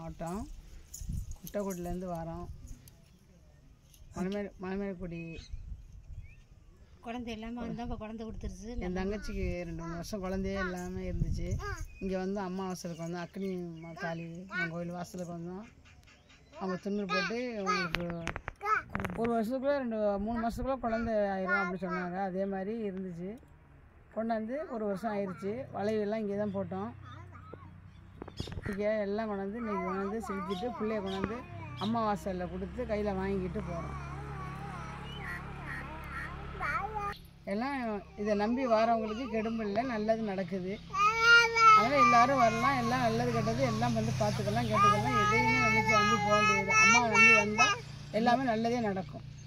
மாவட்டம் குட்டக்குடிலேருந்து வரோம் மணமேல் மணமேல்குடி குழந்தை இல்லாமல் வந்தால் இப்போ குழந்தை கொடுத்துருச்சு என் தங்கச்சிக்கு ரெண்டு மூணு வருஷம் குழந்தையே இல்லாமல் இருந்துச்சு இங்கே வந்து அம்மா வாசலுக்கு வந்தோம் அக்னி ம- காளி அம்மன் கோயில் வாசலுக்கு வந்தோம் அவங்க துண்ணூறு போட்டு உங்களுக்கு ஒரு வருஷத்துக்குள்ளே ரெண்டு மூணு மாதத்துக்குள்ளே குழந்தை ஆயிரும் அப்படி சொன்னாங்க அதே மாதிரி இருந்துச்சு கொண்டாந்து ஒரு வருஷம் ஆயிடுச்சு வளையெல்லாம் இங்கே தான் போட்டோம் இங்கே எல்லாம் கொண்டாந்து இன்றைக்கி கொண்டாந்து செலுத்திட்டு பிள்ளைய கொண்டாந்து அம்மா வாசலில் கொடுத்து கையில் வாங்கிட்டு போகிறோம் எல்லாம் இதை நம்பி வரவங்களுக்கு கெடும்பு இல்லை நல்லது நடக்குது அதனால் எல்லாரும் வரலாம் எல்லாம் நல்லது கெட்டது எல்லாம் வந்து பார்த்துக்கலாம் கேட்டுக்கலாம் எதையுமே நினச்சி நம்பி போக வேண்டியது அம்மாவை நம்பி வந்தால் எல்லாமே நல்லதே நடக்கும்